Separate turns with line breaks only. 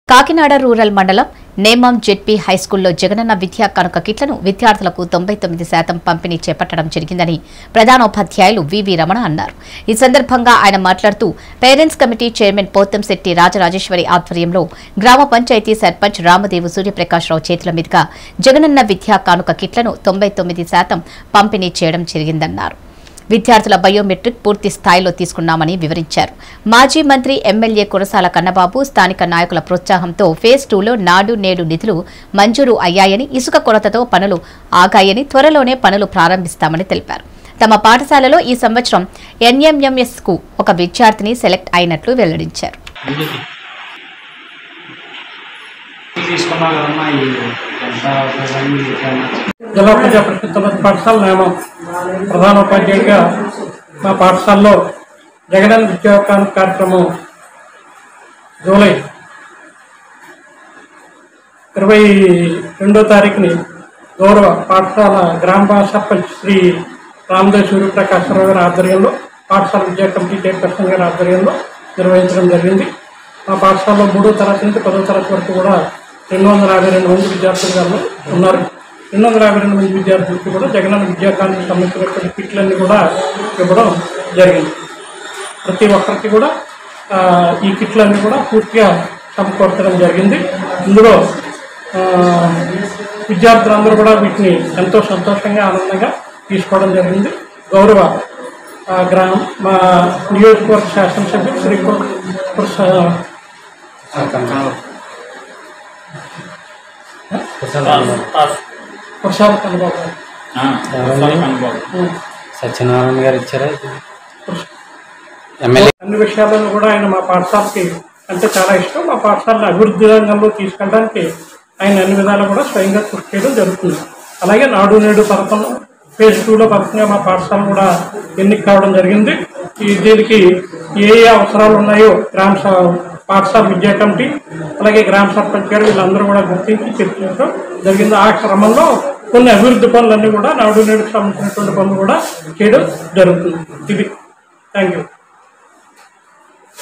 Kakinada rural మండలం నేమం ZP హైస్కూల్లో Jagananna విద్యా కానుక కిట్లను విద్యార్థులకు తొంభై తొమ్మిది శాతం పంపిణీ చేపట్టడం జరిగిందని ప్రధానోపాధ్యాయులు వివి రమణ అన్నారు ఈ సందర్భంగా ఆయన మాట్లాడుతూ parents committee chairman Pothamsetty Rajarajeswari ఆధ్వర్యంలో గ్రామ పంచాయతీ సర్పంచ్ రామదేవు సూర్యప్రకాశ్రావు చేతుల మీదుగా జగనన్న విద్యా కానుక కిట్లను తొంభై తొమ్మిది శాతం పంపిణీ చేయడం జరిగిందన్నారు విద్యార్థుల బయోమెట్రిక్ పూర్తి స్థాయిలో తీసుకున్నామని వివరించారు మాజీ మంత్రి ఎమ్మెల్యే కురసాల కన్నబాబు స్థానిక నాయకుల ప్రోత్సాహంతో ఫేజ్ టూలో నాడు నేడు నిధులు మంజూరు అయ్యాయని ఇసుక కొరతతో పనులు ఆగాయని త్వరలోనే పనులు ప్రారంభిస్తామని తెలిపారు తమ పాఠశాలలో ఈ సంవత్సరం ఎన్ఎంఎంఎస్ కు ఒక విద్యార్థిని సెలెక్ట్ అయినట్లు వెల్లడించారు
తీసుకున్నావు కదమ్మా ఈ ఎంత అవుతుందని ఎట్లా?
జిల్లా ప్రజా పరిషత్ ఉన్నత పాఠశాల నియమం ప్రధానోపాధ్యాయుడిగా మా పాఠశాలలో జగనన్న విద్యావకాశ కార్యక్రమం జూలై ఇరవై రెండో తారీఖుని గౌరవ పాఠశాల గ్రామ సర్పంచ్ శ్రీ రామదేవ్ సూర్యప్రకాశ్వరరావు గారి ఆధ్వర్యంలో పాఠశాల విద్యా కమిటీ చైర్పర్సన్ గారి ఆధ్వర్యంలో నిర్వహించడం జరిగింది మా పాఠశాలలో మూడో తరగతి నుంచి పదో తరగతి వరకు కూడా రెండు వందల యాభై రెండు మంది విద్యార్థులు గారు ఉన్నారు రెండు వందల యాభై రెండు మంది విద్యార్థులకి కూడా జగనన్న విద్యాకానికి సంబంధించినటువంటి కిట్లన్నీ కూడా ఇవ్వడం జరిగింది ప్రతి ఒక్కరికి కూడా ఆ, ఈ కిట్లన్నీ కూడా పూర్తిగా సమకూర్చడం జరిగింది ఇందులో ఆ, విద్యార్థులందరూ కూడా వీటిని ఎంతో సంతోషంగా ఆనందంగా తీసుకోవడం జరిగింది గౌరవ ఆ, గ్రామం మా నియోజకవర్గ శాసనసభ్యులు శ్రీ కుర్- కుర్స- కుర్సాల కన్నబాబు గారు.
ఆ, కురసాల కన్నబాబు.
ఉం.
సత్యనారాయణ గారు ఇచ్చారా ఎమ్మెల్యే
అన్ని విషయాలను కూడా ఆయన మా పాఠశాలకి అంటే చాలా ఇష్టం మా పాఠశాలను అభివృద్ధి రంగంలో తీసుకెళ్ళడానికి ఆయన అన్ని విధాలు కూడా స్వయంగా కృషి చేయడం జరుగుతుంది అలాగే నాడు నేడు పథకం ఫేజ్ టూలో పథకంగా మా పాఠశాల కూడా ఎన్నిక కావడం జరిగింది ఈ దీనికి ఏ ఏ అవసరాలు ఉన్నాయో గ్రామ స- పాఠశాల విద్యా కమిటీ అలాగే గ్రామ సర్పంచ్ గారు వీళ్ళందరూ కూడా గుర్తించి చర్చించడం జరిగింది ఆ క్రమంలో కొన్ని అభివృద్ధి పనులన్నీ కూడా నాడు నేడుకు సంబంధించినటువంటి పనులు కూడా చేయడం జరుగుతుంది ఇది థ్యాంక్ యూ